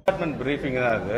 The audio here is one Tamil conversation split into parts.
டிபார்ட்மெண்ட் பிரீஃபிங் தான் இது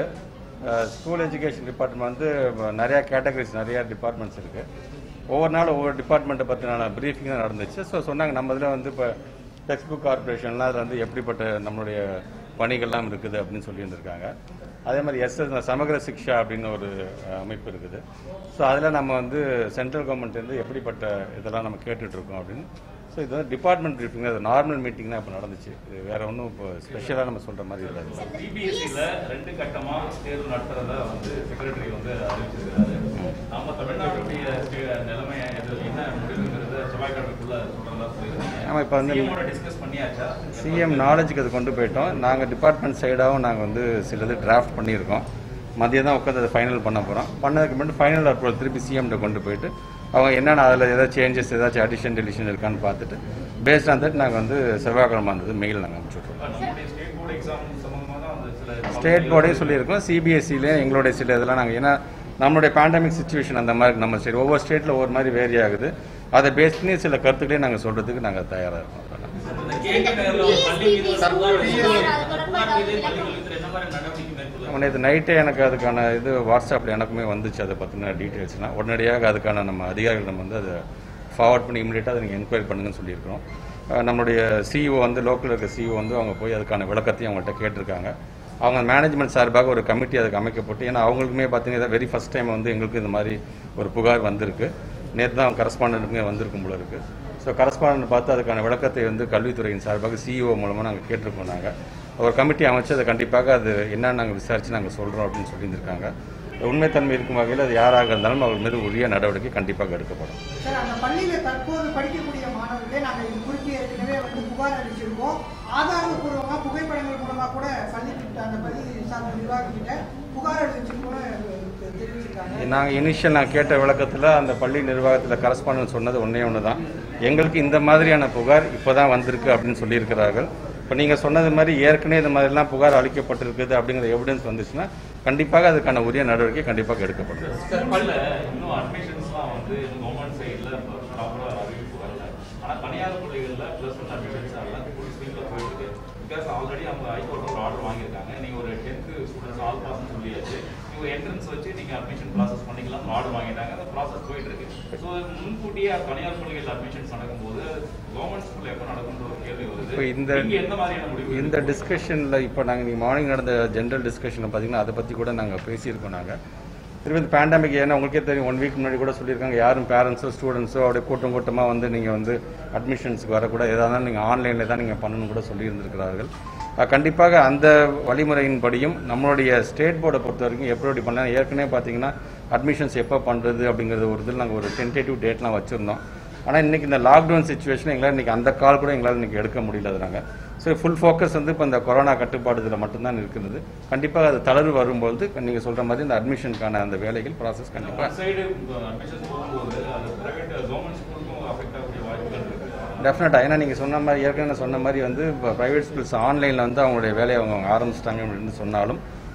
ஸ்கூல் எஜுகேஷன் டிபார்ட்மெண்ட் வந்து நிறையா கேட்டகரிஸ் நிறையா டிபார்ட்மெண்ட்ஸ் இருக்குது ஒவ்வொரு நாள் ஒவ்வொரு டிபார்ட்மெண்ட்டை பற்றின பிரீஃபிங் தான் நடந்துச்சு ஸோ சொன்னாங்க நம்ம இதில் வந்து இப்போ டெக்ஸ்ட் புக் கார்பரேஷன்லாம் அதில் வந்து எப்படிப்பட்ட நம்மளுடைய பணிகள்லாம் இருக்குது அப்படின்னு சொல்லி இருந்திருக்காங்க அதே மாதிரி எஸ்எஸ் சமகர சிக்ஷா அப்படின்னு ஒரு அஹ், அமைப்பு இருக்குது ஸோ அதில் நம்ம வந்து சென்ட்ரல் கவர்மெண்ட்லேருந்து எப்படிப்பட்ட இதெல்லாம் நம்ம கேட்டுட்ருக்கோம் அப்படின்னு ஸோ இது வந்து டிபார்ட்மெண்ட் பிரீஃபிங் அது நார்மல் மீட்டிங் தான் இப்போ நடந்துச்சு இது வேற ஒன்றும் இப்போ ஸ்பெஷலாக நம்ம சொல்கிற மாதிரி இல்லை சிபிஎஸ்சியில் ரெண்டு கட்டமா தேர்வு நடத்துறதா வந்து செக்ரட்டரி வந்து அறிவிச்சிருக்காரு நம்ம தமிழ்நாட்டுடைய ஸ்டே- நிலைமை எது என்ன முடிவுங்கிறத செவ்வாய்க்கிழமைக்குள்ள சொல்றதா சொல்லியிருக்காங்க ஆமாம் இப்போ வந்து சிஎம்மோட டிஸ்கஸ் பண்ணியாச்சா சிஎம் நாலேஜுக்கு அது கொண்டு போயிட்டோம் நாங்கள் டிபார்ட்மெண்ட் சைடாகவும் நாங்கள் வந்து சிலது டிராஃப்ட் பண்ணியிருக்கோம் மதியம் தான் உட்காந்து அதை ஃபைனல் பண்ண போகிறோம் பண்ணதுக்கு முன்னாடி ஃபைனல் அப்ரூவல் திருப்பி சிஎம்கிட்ட கொண்டு போயிட்டு அவங்க என்னென்ன அதில் ஏதாவது சேஞ்சஸ் ஏதாச்சும் அடிஷன் டெலிஷன் இருக்கான்னு பார்த்துட்டு பேஸ்ட் ஆன் தட் நாங்கள் வந்து செவ்வாய்க்கிழமை வந்தது மெயில் நாங்கள் அனுப்பிச்சுட்ருக்கோம் நம்முடைய ஸ்டேட் போர்டு எக்ஸாம் சம்பந்தமா தான் அந்த சில ஸ்டேட் போர்டையும் சொல்லியிருக்கோம் சிபிஎஸ்சிலே எங்களுடைய சில இதெல்லாம் நாங்கள் ஏன்னா நம்மளுடைய பேண்டமிக் சுச்சுவேஷன் அந்த மாதிரி நம்ம ஸ்டேட் ஒவ்வொரு ஸ்டேட்டில் ஒவ்வொரு மாதிரி வேரி ஆகுது அதை பேஸ் பண்ணி சில கருத்துக்களையும் நாங்கள் சொல்கிறதுக்கு நாங்கள் தயாராக இருக்கோம் அதெல்லாம் இந்த கேள்வி நேரில் ஒரு பள்ளி மீது ஒரு புகார் வந்து- புகார் மீது பள்ளிகளுக்கு என்ன மாதிரி நடவடிக்கை மேற்கொள்ள நேற்று நைட்டே எனக்கு அதுக்கான இது வாட்ஸ்அப்பில் எனக்குமே வந்துச்சு அதை பற்றின டீட்டெயில்ஸ்லாம் உடனடியாக அதுக்கான நம்ம அதிகாரிகளிடம் வந்து அதை ஃபார்வர்ட் பண்ணி இமீடியட்டாக அதை நீங்கள் என்கொயரி பண்ணுங்கன்னு சொல்லியிருக்கிறோம் அஹ் நம்மளுடைய சிஇஓ வந்து லோக்கலில் இருக்க சிஇஓ வந்து அவங்க போய் அதுக்கான விளக்கத்தையும் அவங்கள்ட்ட கேட்டிருக்காங்க அவங்க மேனேஜ்மெண்ட் சார்பாக ஒரு கமிட்டி அதுக்கு அமைக்கப்பட்டு ஏன்னா அவங்களுக்குமே பார்த்தீங்கன்னா வெரி ஃபஸ்ட் டைம் வந்து எங்களுக்கு இந்த மாதிரி ஒரு புகார் வந்திருக்கு நேற்று தான் கரஸ்பாண்டன்ட்டுமே வந்திருக்கும் போல இருக்குது ஸோ கரஸ்பாண்டன்ட் பார்த்து அதுக்கான விளக்கத்தை வந்து கல்வித்துறையின் சார்பாக சிஇஓ மூலமாக நாங்கள் கேட்டிருக்கோம் நாங்கள் ஒரு கமிட்டி அமைச்சு அதை கண்டிப்பாக அது என்னன்னு நாங்கள் விசாரித்து நாங்கள் சொல்கிறோம் அப்படின்னு சொல்லியிருந்திருக்காங்க உண்மைத்தன்மை இருக்கும் வகையில் அது யாராக இருந்தாலும் அவர் மீது உரிய நடவடிக்கை கண்டிப்பாக எடுக்கப்படும் சார் அந்த பள்ளியில தற்போது படிக்கக்கூடிய மாணவர்களே நாங்கள் இது குறித்து ஏற்கனவே வந்து புகார் அளிச்சிருக்கோம் ஆதாரபூர்வமா புகைப்படங்கள் மூலமா கூட பள்ளிக்கிட்ட அந்த பள்ளி சார்ந்த நிர்வாகிகிட்ட புகார் அளிச்சிருக்கோம்னு தெரிவிச்சிருக்காங்க நாங்கள் இனிஷியல் நான் கேட்ட விளக்கத்தில் அந்த பள்ளி நிர்வாகத்தில் கரஸ்பாண்டன்ட் சொன்னது ஒன்றே ஒன்று தான் எங்களுக்கு இந்த மாதிரியான புகார் இப்போ தான் வந்திருக்கு அப்படின்னு சொல்லியிருக்கிறார்கள் இப்போ நீங்கள் சொன்னது மாதிரி ஏற்கனவே இந்த மாதிரிலாம் புகார் அளிக்கப்பட்டிருக்குது அப்படிங்கிற எவிடன்ஸ் வந்துச்சுன்னா கண்டிப்பாக அதுக்கான உரிய நடவடிக்கை கண்டிப்பாக எடுக்கப்படும் ஸ்கூல்ல இன்னும் அட்மிஷன்ஸ்லாம் வந்து கவர்மெண்ட் சைடில் ப்ராப்பராக அறிவிப்பு வரல ஆனால் தனியார் பள்ளிகளில் ப்ளஸ் ஒன் அட்மிஷன்ஸ் எல்லாம் ஃபுல் ஸ்பீடில் போயிருக்கு பிகாஸ் ஆல்ரெடி அவங்க ஹைகோர்ட் ஒரு ஆர்டர் வாங்கியிருக்காங்க நீங்கள் ஒரு டென்த்து ஸ்டூடெண்ட்ஸ் ஆல் பாஸ்ன்னு சொல்லியாச்சு நீங்கள் என்ட்ரன்ஸ் வச்சு நீங்கள் அட்மிஷன் ப்ராசஸ் பண்ணிக்கலாம் ஆர்டர் வாங்கிட்டாங்க அந்த ப்ராசஸ் போயிட்டு இருக்கு ஸோ முன்கூட்டியே தனியார் பள்ளிகள் அட்மிஷன்ஸ் நடக்கும்போது கவர்மெண்ட் ஸ்கூல் எப்போ நடக்குன்ற ஒரு கேள்வி வருது இப்போ இந்த இங்க எந்த மாதிரியான முடிவு இந்த டிஸ்கஷனில் இப்போ நாங்கள் நீங்கள் மார்னிங் நடந்த ஜென்ரல் டிஸ்கஷனில் பார்த்தீங்கன்னா அதை பற்றி கூட நாங்கள் பேசியிருக்கோம் நாங்கள் திருப்பி இந்த பேண்டமிக் ஏன்னா உங்களுக்கே தெரியும் ஒன் வீக் முன்னாடி கூட சொல்லியிருக்காங்க யாரும் பேரண்ட்ஸோ ஸ்டூடெண்ட்ஸோ அப்படியே கூட்டம் கூட்டமாக வந்து நீங்கள் வந்து அட்மிஷன்ஸுக்கு வரக்கூடாது எதாக இருந்தாலும் நீங்கள் ஆன்லைனில் தான் நீங்கள் பண்ணணும்னு கூட சொல்லியிருந்திருக்கிறார்கள் அஹ் கண்டிப்பாக அந்த வழிமுறையின்படியும் நம்மளுடைய ஸ்டேட் போர்டை பொறுத்த வரைக்கும் எப்படி எப்படி பண்ணலாம் ஏற்கனவே பார்த்தீங்கன்னா அட்மிஷன்ஸ் எப்போ பண்ணுறது அப்படிங்கிறது ஒரு இதில் நாங்கள் ஒரு டென்டேட்டிவ் டேட்லாம் வச்சுருந்தோம் ஆனால் இன்றைக்கி இந்த லாக்டவுன் சுச்சுவேஷன் எங்களால் இன்றைக்கி அந்த கால் கூட எங்களால் இன்றைக்கி எடுக்க முடியல அது நாங்கள் ஸோ ஃபுல் ஃபோக்கஸ் வந்து இப்போ இந்த கொரோனா கட்டுப்பாடு இதில் மட்டும்தான் இருக்கிறது கண்டிப்பாக அது தளர்வு வரும்போது நீங்கள் சொல்கிற மாதிரி இந்த அட்மிஷனுக்கான அந்த வேலைகள் ப்ராசஸ் கண்டிப்பாக சைடு அட்மிஷன்ஸ் போகும்போது அது பிரைவேட் கவர்மெண்ட் ஸ்கூலுக்கும் அஃபெக்ட் ஆகக்கூடிய வாய்ப்புகள் இருக்கு டெஃபினட்டாக ஏன்னா நீங்கள் சொன்ன மாதிரி ஏற்கனவே நான் சொன்ன மாதிரி வந்து இப்போ ப்ரைவேட் ஸ்கூல்ஸ் ஆன்லைனில் வந்து அவங்களுடைய வேலையை அவங்க அவங்க ஆரம்பிச்சிட்டாங்க அப்படின்னு சொன்னாலும்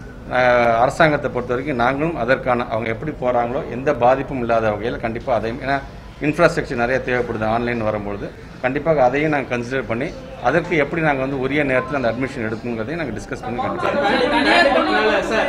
அஹ், அரசாங்கத்தை பொறுத்த வரைக்கும் நாங்களும் அதற்கான அவங்க எப்படி போகிறாங்களோ எந்த பாதிப்பும் இல்லாத வகையில் கண்டிப்பாக அதையும் ஏன்னா இன்ஃப்ராஸ்ட்ரக்சர் நிறைய தேவைப்படுது ஆன்லைன் வரும்பொழுது கண்டிப்பாக அதையும் நாங்கள் கன்சிடர் பண்ணி அதற்கு எப்படி நாங்கள் வந்து உரிய நேரத்தில் அந்த அட்மிஷன் எடுக்குங்கிறதையும் நாங்கள் டிஸ்கஸ் பண்ணி கண்டிப்பாக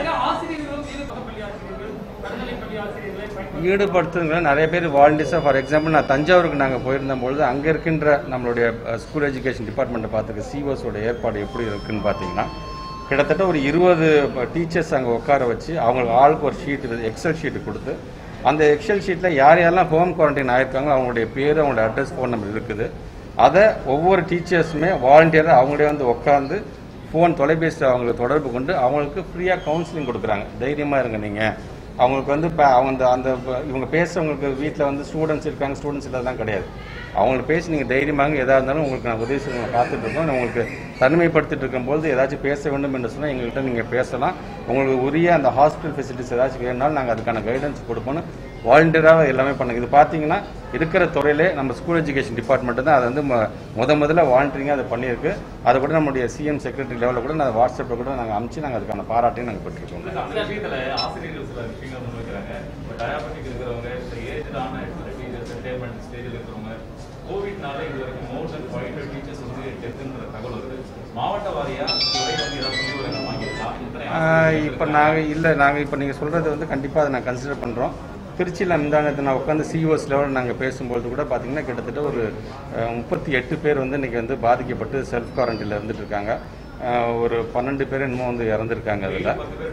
ஈடுபடுத்துங்கிற நிறைய பேர் வாலண்டியர்ஸாக ஃபார் எக்ஸாம்பிள் நான் தஞ்சாவூருக்கு நாங்கள் போயிருந்தபொழுது அங்கே இருக்கின்ற நம்மளுடைய ஸ்கூல் எஜுகேஷன் டிபார்ட்மெண்ட்டை பார்த்துக்க சிஓஸோட ஏற்பாடு எப்படி இருக்குன்னு பார்த்தீங்கன்னா கிட்டத்தட்ட ஒரு இருபது டீச்சர்ஸ் அங்கே உட்கார வச்சு அவங்களுக்கு ஆளுக்கு ஒரு ஷீட் எக்ஸல் ஷீட் கொடுத்து அந்த எக்ஸல் ஷீட்டில் யார் யாரெல்லாம் ஹோம் குவாரண்டைன் ஆயிருக்காங்களோ அவங்களுடைய பேர் அவங்களோட அட்ரஸ் ஃபோன் நம்பர் இருக்குது அதை ஒவ்வொரு டீச்சர்ஸுமே வாலண்டியராக அவங்களே வந்து உட்காந்து ஃபோன் தொலைபேசியில் அவங்களுக்கு தொடர்பு கொண்டு அவங்களுக்கு ஃப்ரீயாக கவுன்சிலிங் கொடுக்குறாங்க தைரியமாக இருங்க நீங்கள் அவங்களுக்கு வந்து இப்போ அவங்க அந்த அந்த இவங்க பேசுகிறவங்களுக்கு வீட்டில் வந்து ஸ்டூடெண்ட்ஸ் இருக்காங்க ஸ்டூடெண்ட்ஸ் இல்லாதான் கிடையாது அவங்களுக்கு பேசி நீங்கள் தைரியமாக எதாக இருந்தாலும் உங்களுக்கு நான் உதவி செய்ய காத்துட்டு இருக்கோம் உங்களுக்கு தனிமைப்படுத்திட்டு இருக்கும்போது ஏதாச்சும் பேச வேண்டும் என்று சொன்னால் எங்கள்கிட்ட நீங்கள் பேசலாம் உங்களுக்கு உரிய அந்த ஹாஸ்பிட்டல் ஃபெசிலிட்டிஸ் ஏதாச்சும் வேணுனாலும் நாங்கள் அதுக்கான கைடன்ஸ் கொடுப்போம் வாலண்டியராக எல்லாமே பண்ணுங்க இது பார்த்தீங்கன்னா இருக்கிற துறையிலே நம்ம ஸ்கூல் எஜுகேஷன் டிபார்ட்மெண்ட் தான் அதை வந்து ம- முத முதல்ல வாலண்டியரிங்காக அதை பண்ணியிருக்கு அதை கூட நம்முடைய சிஎம் செக்ரட்டரி லெவலில் கூட நான் வாட்ஸ்அப்பில் கூட நாங்கள் அமுச்சு நாங்கள் அதுக்கான பாராட்டையும் நாங்கள் பெற்றிருக்கோம் அந்த விஷயத்துல ஆசிரியர்கள் சில விஷயங்கள் முன்வைக்கிறாங்க இப்போ டயாபெட்டிக் இருக்கிறவங்க ஏஜ்டான டீச்சர்ஸ் ரிட்டையர்மெண்ட் ஸ்டேஜில் இருக்கிறவங்க கோவிட்னால இது வரைக்கும் more than five hundred teachers வந்து டெத்துன்ற தகவல் வருது மாவட்ட வாரியா துறை வந்து ஏதாவது புரிவுரை வாங்கியிருக்கா இப்போ நாங்கள் இல்லை நாங்கள் இப்போ நீங்கள் சொல்கிறது வந்து கண்டிப்பாக அதை நான் கன்சிடர் பண்ணுறோம் திருச்சியில் முந்தானத்தை நான் உட்காந்து சிஓஸ் லெவலில் நாங்கள் பேசும்பொழுது கூட பார்த்தீங்கன்னா கிட்டத்தட்ட ஒரு அஹ், முப்பத்தி எட்டு பேர் வந்து இன்றைக்கி வந்து பாதிக்கப்பட்டு செல்ஃப் குவாரண்டைனில் இருந்துட்டு இருக்காங்க அஹ், ஒரு பன்னெண்டு பேர் இன்னமும் வந்து இறந்துருக்காங்க அதில்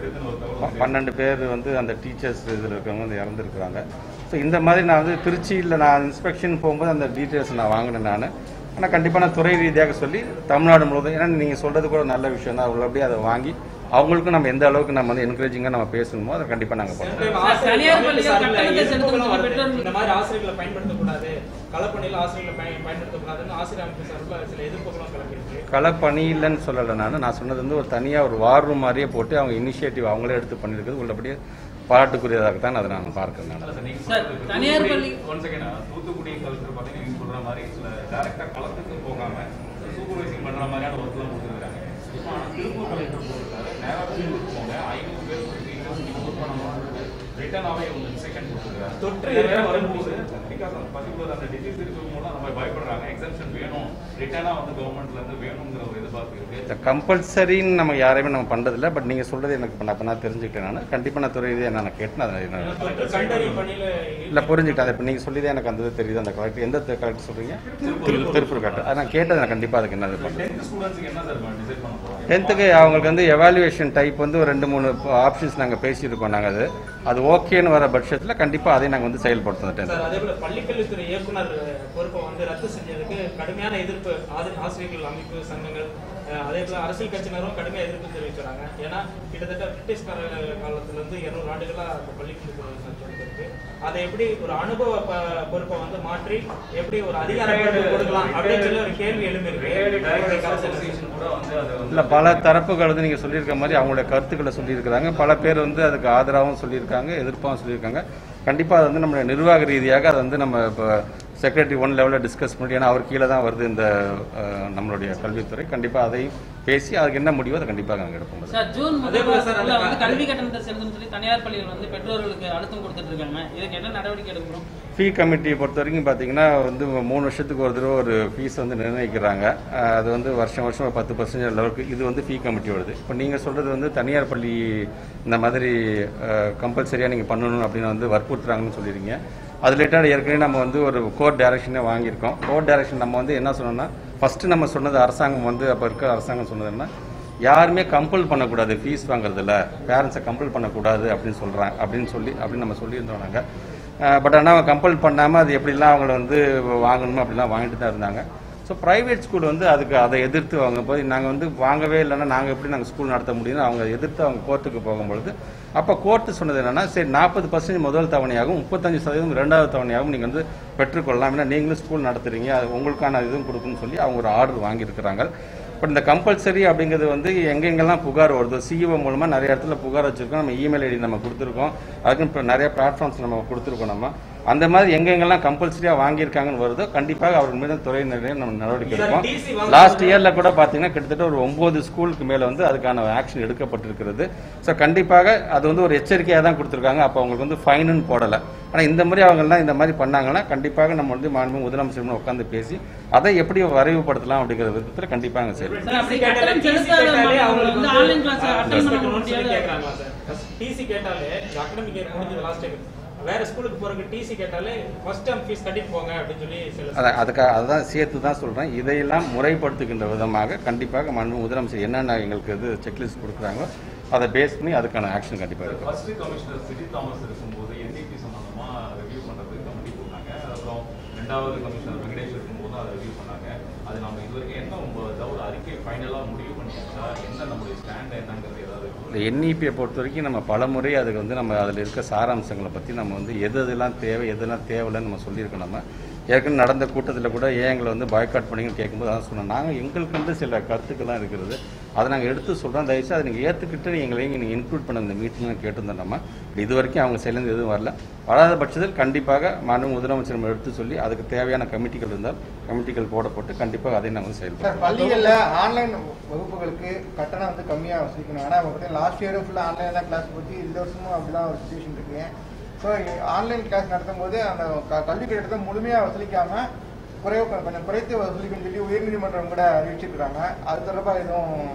ப- பன்னெண்டு பேர் வந்து அந்த டீச்சர்ஸ் இதில் இருக்கவங்க வந்து இறந்துருக்குறாங்க ஸோ இந்த மாதிரி நான் வந்து திருச்சியில் நான் இன்ஸ்பெக்ஷன் போகும்போது அந்த டீட்டெயில்ஸ் நான் வாங்கினேன் நான் ஆனால் கண்டிப்பாக நான் துறை ரீதியாக சொல்லி தமிழ்நாடு முழுவதும் ஏன்னா நீங்கள் சொல்கிறது கூட நல்ல விஷயம் தான் உள்ளபடியே அதை வாங்கி அவங்களுக்கும் நம்ம எந்த அளவுக்கு நம்ம வந்து என்கரேஜிங்காக நம்ம பேசணுமோ அதை கண்டிப்பாக நாங்கள் பண்ணுறோம் சார், தனியார் பள்ளிகள் சார்பில் கட்டணத்தை செலுத்தும் எதிர்ப்புகளும் வருது. பெற்றோர்கள் இந்த மாதிரி ஆசிரியர்களை பயன்படுத்தக்கூடாது களப்பணியில் ஆசிரியர்களை பயன் பயன்படுத்தக்கூடாதுன்னு ஆசிரியர் அமைப்பு சார்பில் சில எதிர்ப்புகளும் கிளம்பியிருக்கு களப்பணி இல்லைன்னு சொல்லலை நான் நான் சொன்னது வந்து ஒரு தனியாக ஒரு வார் ரூம் மாதிரியே போட்டு அவங்க இனிஷியேட்டிவ் அவங்களே எடுத்து பண்ணியிருக்கிறது உள்ளபடியே பாராட்டுக்குரியதாக தான் அதை நான் பார்க்குறேன் நான் இல்ல சார், நீங்க சார், சொல்றது தனியார் தூத்துக்குடி- பள்ளி- one second, ஆ, தூத்துக்குடி கலெக்டர் பாத்தீங்கன்னா நீங்க சொல்ற மாதிரி சில டைரக்டா களத்துக்கு போகாம சூப்பர்வைசிங் பண்ற மாதிரியான ஒர்க் எல்லாம் கொடுத்துருக்காங்க இப்போ ஆனா திருப்பூர் கலெக்டர் போட்டுருக்காரு நேரா திருப்பூர் போங்க ஐநூறு பேர் டீச்சர்ஸ் நீங்க ஒர்க் பண்ணும்போது ரிட்டர்னாவே ஒரு இன்ஸ்ட்ரக்ஷன் கொடுத்துருக்காரு தொற்று நிறைய இருக்கிற வரும்போது பிகாஸ் பர்டிகுலர் அந்த டிசீஸ் இருக்கவங்க நம்ம பயப்படுறாங்க எக்ஸம்ஷன் வேணும் ரிட்டர்னா வந்து கவர்மெண்ட்ல இருந்து வேணுங்கிற ஒரு எதிர்பார்ப்பு இருக்கு இந்த கம்பல்சரின்னு நம்ம யாரையுமே நம்ம பண்ணுறதில்ல பட் நீங்கள் சொல்கிறது எனக்கு இப்போ நான் இப்போ நான் தெரிஞ்சுக்கிட்டேன் நான் கண்டிப்பாக நான் துறை ரீதியாக நான் கேட்டேன் அதை ஏன்னா நான் தொற்று கண்டறியும் பணியில இல்லை புரிஞ்சுக்கிட்டேன் அதை இப்போ நீங்கள் சொல்லி தான் எனக்கு அந்த இது தெரியுது அந்த கலெக்டர் எந்த கலெக்டர் சொல்கிறீங்க திரு திருப்பூர் கலெக்டர் அதை நான் கேட்டது நான் கண்டிப்பாக அதுக்கு என்னது பண்ணுறேன் டென்த் ஸ்டூடெண்ட்ஸ்க்கு என்ன சார் டிசைட் பண்ண போறாங்க டென்த்துக்கு அவங்களுக்கு வந்து எவாலுவேஷன் டைப் வந்து ஒரு ரெண்டு மூணு ஆப்ஷன்ஸ் நாங்கள் பேசியிருக்கோம் நாங்கள் அது அது ஓகேன்னு வர பட்சத்தில் கண்டிப்பாக அதை நாங்கள் வந்து செயல்படுத்தோம் டென்த் சார் அதே போல பள்ளிக்கல்வித்துறை இயக்குனர் பொறுப்பை வந்து ரத்து செஞ்சதுக்கு கடுமையான எதிர்ப்பு ஆதி- ஆசிரியர்கள் அமைப்பு சங்கங்கள் அஹ், அதே போல அரசியல் கட்சியினரும் கடுமையா எதிர்ப்பு தெரிவிக்கிறாங்க ஏன்னா கிட்டத்தட்ட பிரிட்டிஷ் கால காலத்துல இருந்து இருநூறு ஆண்டுகளா அந்த பள்ளிக்கல்வித்துறை இருக்கு அதை எப்படி ஒரு அனுபவ ப- பொறுப்பை வந்து மாற்றி எப்படி ஒரு அதிகார பொறுப்பு கொடுக்கலாம் அப்படின்னு சொல்லி ஒரு கேள்வி எழுந்திருக்கு அசோசியேஷன் கூட வந்து அதை வந்து இல்லை பல தரப்புகள் வந்து நீங்கள் சொல்லியிருக்க மாதிரி அவங்களுடைய கருத்துக்களை சொல்லியிருக்கிறாங்க பல பேர் வந்து அதுக்கு ஆதரவாகவும் சொல்லியிருக்காங்க எதிர்ப்பாகவும் சொல்லியிருக்காங்க கண்டிப்பாக அது வந்து நம்மளுடைய நிர்வாக ரீதியாக அதை வந்து நம்ம இப்போ செக்ரட்டரி ஒன் லெவலில் டிஸ்கஸ் பண்ணி ஏன்னா அவர் கீழே தான் வருது இந்த அஹ், நம்மளுடைய கல்வித்துறை கண்டிப்பாக அதையும் பேசி அதுக்கு என்ன முடிவோ அதை கண்டிப்பாக நாங்கள் எடுப்போம் சார் ஜூன் அதே போல முதல் சார், வாரத்துல அந்த வந்து கல்வி கட்டணத்தை செலுத்தும் சொல்லி தனியார் பள்ளிகள் வந்து பெற்றோர்களுக்கு அழுத்தம் கொடுத்துட்டு இருக்காங்க இதுக்கு என்ன நடவடிக்கை எடுக்கணும் ஃபீ கமிட்டியை பொறுத்த வரைக்கும் பார்த்தீங்கன்னா வந்து மூணு வருஷத்துக்கு ஒரு தடவை ஒரு ஃபீஸ் வந்து நிர்ணயிக்கிறாங்க அஹ் அது வந்து வருஷம் வருஷம் ஒரு பத்து பர்சன்டேஜ் லெவலுக்கு இது வந்து ஃபீ கமிட்டியோடது இப்போ நீங்கள் சொல்கிறது வந்து தனியார் பள்ளி இந்த மாதிரி கம்பல்சரியாக நீங்கள் பண்ணணும் அப்படின்னு வந்து வற்புறுத்துறாங்கன்னு சொல்லிடுங்க அது ரிலேட்டட் ஏற்கனவே நம்ம வந்து ஒரு கோர்ட் டைரக்ஷனே வாங்கியிருக்கோம் கோர்ட் டைரக்ஷன் நம்ம வந்து என்ன சொன்னோம்னா ஃபஸ்ட்டு நம்ம சொன்னது அரசாங்கம் வந்து அப்போ இருக்கிற அரசாங்கம் சொன்னது என்ன யாருமே கம்பல் பண்ணக்கூடாது ஃபீஸ் வாங்குறதுல பேரண்ட்ஸை கம்பல் பண்ணக்கூடாது அப்படின்னு சொல்கிறாங்க அப்படின்னு சொல்லி அப்படின்னு நம்ம சொல்லியிருந்தோம் நாங்கள் பட் ஆனால் அவங்க கம்பல் பண்ணாமல் அது எப்படிலாம் அவங்கள வந்து வாங்கணுமோ அப்படிலாம் வாங்கிட்டு தான் இருந்தாங்க ஸோ ப்ரைவேட் ஸ்கூல் வந்து அதுக்கு அதை எதிர்த்து அவங்க போய் நாங்கள் வந்து வாங்கவே இல்லைன்னா நாங்கள் எப்படி நாங்கள் ஸ்கூல் நடத்த முடியும்னு அவங்க எதிர்த்து அவங்க கோர்ட்டுக்கு போகும்பொழுது அப்போ கோர்ட்டு சொன்னது என்னன்னா சரி நாற்பது பர்சன்ட் முதல் தவணையாகவும் முப்பத்தஞ்சு சதவீதம் ரெண்டாவது தவணையாகவும் நீங்கள் வந்து பெற்றுக்கொள்ளலாம் ஏன்னா நீங்களும் ஸ்கூல் நடத்துறீங்க அது உங்களுக்கான இதுவும் கொடுக்குன்னு சொல்லி அவங்க ஒரு ஆர்டர் வாங்கியிருக்கிறாங்க பட் இந்த கம்பல்சரி அப்படிங்கிறது வந்து எங்கெங்கெல்லாம் புகார் வருதோ சிஇஓ மூலமாக நிறைய இடத்துல புகார் வச்சிருக்கோம் நம்ம இமெயில் ஐடி நம்ம கொடுத்துருக்கோம் அதுக்கு இப்போ நிறைய பிளாட்ஃபார்ம்ஸ் நம்ம கொடுத்துருக்கோம் நம்ம அந்த மாதிரி எங்கெங்கெல்லாம் கம்பல்சரியாக வாங்கியிருக்காங்கன்னு வருதோ கண்டிப்பாக அவர்கள் மீது துறையினரே நம்ம நடவடிக்கை சார், எடுப்போம் TC வாங்க- லாஸ்ட் இயர்ல கூட பார்த்தீங்கன்னா கிட்டத்தட்ட ஒரு ஒன்பது ஸ்கூலுக்கு மேலே வந்து அதுக்கான ஆக்ஷன் எடுக்கப்பட்டிருக்கிறது ஸோ கண்டிப்பாக அது வந்து ஒரு எச்சரிக்கையாக தான் கொடுத்துருக்காங்க அப்போ அவங்களுக்கு வந்து ஃபைனுன்னு போடலை ஆனால் இந்த மாதிரி அவங்கெல்லாம் இந்த மாதிரி பண்ணாங்கன்னா கண்டிப்பாக நம்ம வந்து மாண்பு முதலமைச்சர் உட்காந்து பேசி அதை எப்படி வரைவுபடுத்தலாம் அப்படிங்கிற விதத்தில் கண்டிப்பாக அங்கே செய்யணும் சார் அப்படி TC கேட்டாலே கட்டணம் TC செலுத்தாத கேட்டாலே மாணவர்கள் அவங்களுக்கு வந்து வந்து ஆன்லைன் கிளாஸ் ஆ, அட்டன் பண்ண கட்டணும்னு சொல்லி முடியாது கேக்குறாங்களா சார் டிசி கேட்டாலே அகாடமிக் இயர் முடிஞ்சது லாஸ்ட் டைம் வேற ஸ்கூலுக்கு போறதுக்கு டிசி கேட்டாலே ஃபர்ஸ்ட் டைம் ஃபீஸ் கட்டிட்டு போங்க அப்படின்னு சொல்லி சில அதை அதுக்காக அதுதான் சேர்த்து தான் சொல்கிறேன் இதையெல்லாம் முறைப்படுத்துகின்ற விதமாக கண்டிப்பாக மாண்பு முதலமைச்சர் என்னென்ன எங்களுக்கு இது செக்லிஸ்ட் கொடுக்குறாங்களோ அதை பேஸ் பண்ணி அதுக்கான ஆக்ஷன் கண்டிப்பாக இருக்கும் ஃபர்ஸ்ட் கமிஷனர் சிட்டி தாமஸ் இருக்கும்போது என்டிபி சம்பந்தமா ரிவ்யூ பண்றதுக்கு கமிட்டி போட்டாங்க அப்புறம் ரெண்டாவது கமிஷனர் வெங்கடேஷ் இருக்கும்போது அதை ரிவ்யூ பண்ணாங்க அது நம்ம இது வரைக்கும் என்ன உங்க ஒரு அறிக்கை ஃபைனலா முடிவு பண்ணியாச்சா என்ன நம்மளுடைய ஸ்டாண்ட் என்னங்கிறது ஏதாவது இருக்கா? இந்த என்இபியை பொறுத்த வரைக்கும் நம்ம பலமுறை அதுக்கு வந்து நம்ம அதில் இருக்க சாராம்சங்களை பற்றி நம்ம வந்து எது எதெல்லாம் தேவை எதெல்லாம் தேவையில்லைன்னு நம்ம சொல்லியிருக்கோம் நம்ம ஏற்கனவே நடந்த கூட்டத்தில் கூட ஏன் எங்களை வந்து பாய்காட் பண்ணிங்கன்னு கேட்கும்போது அதான் சொன்னோம் நாங்கள் எங்களுக்கு வந்து சில கருத்துக்கள்லாம் இருக்கிறது அதை நாங்கள் எடுத்து சொல்கிறோம் தயவுசெய்து அதை நீங்கள் ஏற்றுக்கிட்டு எங்களையும் நீங்கள் இன்க்ளூட் பண்ண இந்த மீட்டிங்லாம் கேட்டிருந்தோம் நம்ம இது வரைக்கும் அவங்க சைலேருந்து எதுவும் வரல வராத பட்சத்தில் கண்டிப்பாக மாண்பு முதலமைச்சர் நம்ம எடுத்து சொல்லி அதுக்கு தேவையான கமிட்டிகள் இருந்தால் கமிட்டிகள் போடப்பட்டு கண்டிப்பாக அதை நாங்கள் சார் செயல்படுவோம் பள்ளிகள்ல ஆன்லைன் வகுப்புகளுக்கு கட்டணம் வந்து கம்மியா வசூலிக்கணும் ஆனா பார்த்தீங்கன்னா லாஸ்ட் இயரும் ஃபுல்லா ஆன்லைன் தான் கிளாஸ் போச்சு இந்த வருஷமும் அப்படிதான் ஒரு சுச்சுவேஷன் இருக்கு ஸோ ஆன்லைன் கிளாஸ் நடத்தும் போது அந்த க- கல்வி கட்டணத்தை முழுமையா வசூலிக்காம குறைவு கொஞ்சம் குறைத்து வசூலிக்கணும்னு சொல்லி உயர்நீதிமன்றம் கூட அறிவிச்சிருக்காங்க அது தொடர்பாக எதுவும்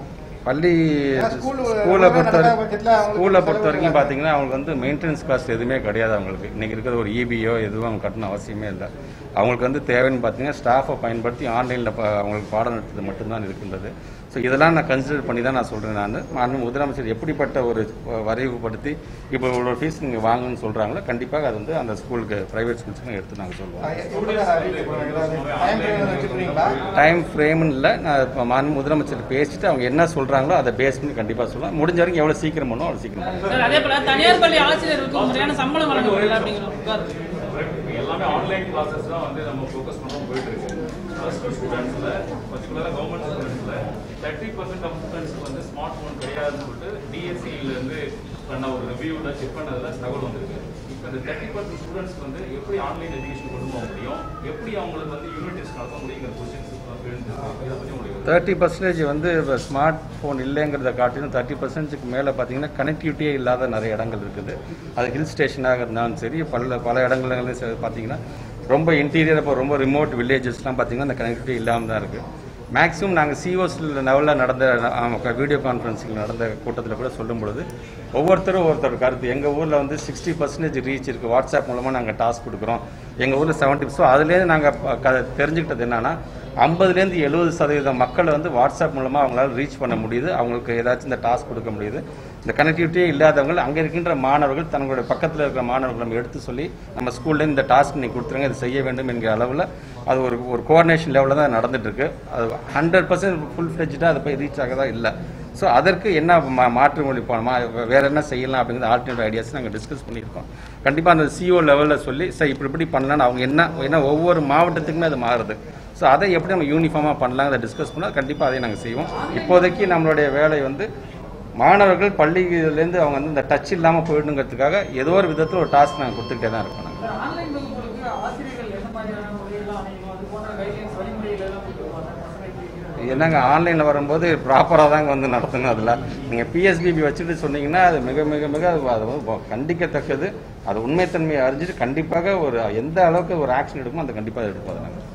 பள்ளி ஏன்னா school ஸ்கூலை பொறுத்த நடக்கிற பட்சத்துல அவங்களுக்கு ஸ்கூலை பொறுத்த செலவு வரைக்கும் இல்லை. பார்த்தீங்கன்னா அவங்களுக்கு வந்து மெயின்டெனன்ஸ் காஸ்ட் எதுவுமே கிடையாது அவங்களுக்கு இன்னைக்கு இருக்கிற ஒரு இபியோ எதுவும் அவங்க கட்டணும் அவசியமே இல்லை அவங்களுக்கு வந்து தேவைன்னு பார்த்தீங்கன்னா ஸ்டாஃபை பயன்படுத்தி ஆன்லைனில் அவங்களுக்கு பாடம் நடத்துறது மட்டும்தான் இருக்கின்றது ஸோ இதெல்லாம் நான் கன்சிடர் பண்ணி தான் நான் சொல்கிறேன் நான் மாண்பு முதலமைச்சர் எப்படிப்பட்ட ஒரு வரைவுபடுத்தி இப்போ இவ்வளோ ஃபீஸ் நீங்கள் வாங்கணும்னு சொல்கிறாங்களோ கண்டிப்பாக அது வந்து அந்த ஸ்கூலுக்கு ப்ரைவேட் ஸ்கூல்ஸுக்கு எடுத்து நாங்கள் சொல்லுவோம் எப்படி சார் அறிவிக்கப்படும்? ஏதாவது time frame வச்சிருக்கீங்களா? டைம் ஃப்ரேம்னு இல்லை நான் இப்போ மாண்பு முதலமைச்சர் பேசிட்டு அவங்க என்ன சொல்கிறாங்களோ அதை பேஸ் பண்ணி கண்டிப்பாக சொல்லலாம் முடிஞ்ச வரைக்கும் எவ்வளோ சீக்கிரம் பண்ணுவோம் அவ்வளோ சீக்கிரம் பண்ணுவோம். சார் அதே போல தனியார் பள்ளி ஆசிரியருக்கு முறையான சம்பளம் வழங்கப்படல அப்படிங்கிற புகார் இப்ப எல்லாமே ஆன்லைன் கிளாஸஸ் தான் வந்து நம்ம ஃபோக்கஸ் பண்ணோம் போயிட்டு இருக்கு ப்ளஸ் டூ ஸ்டூடெண்ட்ஸ்ல பர்டிகுலராக கவர்மெண்ட் ஸ்டூடெண்ட்ஸ்ல தேர்ட்டி பர்சன்ட் ஆஃப் ஸ்டூடெண்ட்ஸ்க்கு வந்து ஸ்மார்ட் ஃபோன் கிடையாதுன்னு சொல்லிட்டு டிஎஸ்சியில இருந்து பண்ண ஒரு ரிவ்யூல செக் பண்ணதுல தகவல் வந்திருக்கு இப்போ இந்த தேர்ட்டி பர்சன்ட் ஸ்டூடெண்ட்ஸ்க்கு வந்து எப்படி ஆன்லைன் எஜுகேஷன் கொண்டு போக முடியும் எப்படி அவங்களுக்கு வந்து யூனிட் டெஸ்ட் நடத்த முடியுங்கிற கொஸ்டின்ஸ் எழுந்திருக்கு இதை பற்றி உங்களுக்கு தேர்ட்டி பர்சன்டேஜ் வந்து இப்போ ஸ்மார்ட் ஃபோன் இல்லைங்கிறத காட்டிலும் தேர்ட்டி பர்சன்டேஜுக்கு மேலே பார்த்தீங்கன்னா கனெக்டிவிட்டியே இல்லாத நிறைய இடங்கள் இருக்குது அது ஹில் ஸ்டேஷனாக இருந்தாலும் சரி பல பல இடங்கள்ல சரி பார்த்தீங்கன்னா ரொம்ப இன்டீரியர் இப்போ ரொம்ப ரிமோட் வில்லேஜஸ்லாம் பார்த்தீங்கன்னா அந்த கனெக்டிவிட்டி இல்லாமல் தான் இருக்குது மேக்ஸிமம் நாங்கள் சிஓஸ் லெவலில் நடந்த வீடியோ கான்ஃபரன்சிங் நடந்த கூட்டத்தில் கூட சொல்லும் பொழுது ஒவ்வொருத்தரும் ஒருத்தர் கருத்து எங்கள் ஊரில் வந்து சிக்ஸ்டி பர்சன்டேஜ் ரீச் இருக்குது வாட்ஸ்அப் மூலமாக நாங்கள் டாஸ்க் கொடுக்குறோம் எங்கள் ஊரில் செவன்ட்டி ஸோ அதுலேருந்து நாங்கள் தெரிஞ்சுக்கிட்டது என்னன்னா ஐம்பதுலேருந்து எழுபது சதவீதம் மக்களை வந்து வாட்ஸ்அப் மூலமாக அவங்களால ரீச் பண்ண முடியுது அவங்களுக்கு ஏதாச்சும் இந்த டாஸ்க் கொடுக்க முடியுது இந்த கனெக்டிவிட்டியே இல்லாதவங்க அங்கே இருக்கின்ற மாணவர்கள் தங்களுடைய பக்கத்தில் இருக்கிற மாணவர்கள் நம்ம எடுத்து சொல்லி நம்ம ஸ்கூல்ல இந்த டாஸ்க் நீ கொடுத்துருங்க இது செய்ய வேண்டும் என்கிற அளவில் அது ஒரு ஒரு கோஆர்டினேஷன் லெவலில் தான் நடந்துட்டு இருக்கு அது ஹண்ட்ரட் பர்சன்ட் ஃபுல் ஃப்ளெஜ்டாக அதை போய் ரீச் ஆகதா இல்லை ஸோ அதற்கு என்ன மா- மாற்று மொழி போகணுமா வேற என்ன செய்யலாம் அப்படிங்கிற ஆல்டர்னேட் ஐடியாஸ் நாங்கள் டிஸ்கஸ் பண்ணியிருக்கோம் கண்டிப்பாக அந்த சிஓ லெவலில் சொல்லி சார் இப்படி இப்படி பண்ணலாம்னு அவங்க என்ன ஏன்னா ஒவ்வொரு மாவட்டத்துக்குமே அது மாறுது ஸோ அதை எப்படி நம்ம யூனிஃபார்மாக பண்ணலாம் அதை டிஸ்கஸ் பண்ணால் கண்டிப்பாக அதை நாங்கள் செய்வோம் இப்போதைக்கு நம்மளுடைய வேலை வந்து மாணவர்கள் பள்ளியிலேருந்து அவங்க வந்து இந்த டச் இல்லாமல் போயிடணுங்கிறதுக்காக ஏதோ ஒரு விதத்தில் ஒரு டாஸ்க் நாங்கள் கொடுத்துக்கிட்டே தான் இருக்கோம் நாங்கள் ஆன்லைன் வகுப்புகளுக்கு ஆசிரியர்கள் என்ன மாதிரியான முறையெல்லாம் அமைக்கணும் அது போன்ற கைட்லைன்ஸ் வழிமுறைகள் எல்லாம் கொடுத்துருவாங்க பசங்களுக்கு என்னங்க ஆன்லைனில் வரும்போது ப்ராப்பராக தாங்க வந்து நடத்தணும் அதில் நீங்கள் பிஎஸ்பிபி வச்சுட்டு சொன்னீங்கன்னா அது மிக மிக மிக அது அது வந்து கண்டிக்கத்தக்கது அது உண்மைத்தன்மையை அறிஞ்சிட்டு கண்டிப்பாக ஒரு எந்த அளவுக்கு ஒரு ஆக்ஷன் எடுக்குமோ அந்த கண்டிப்பாக எடுப்போம் அதை நாங்கள்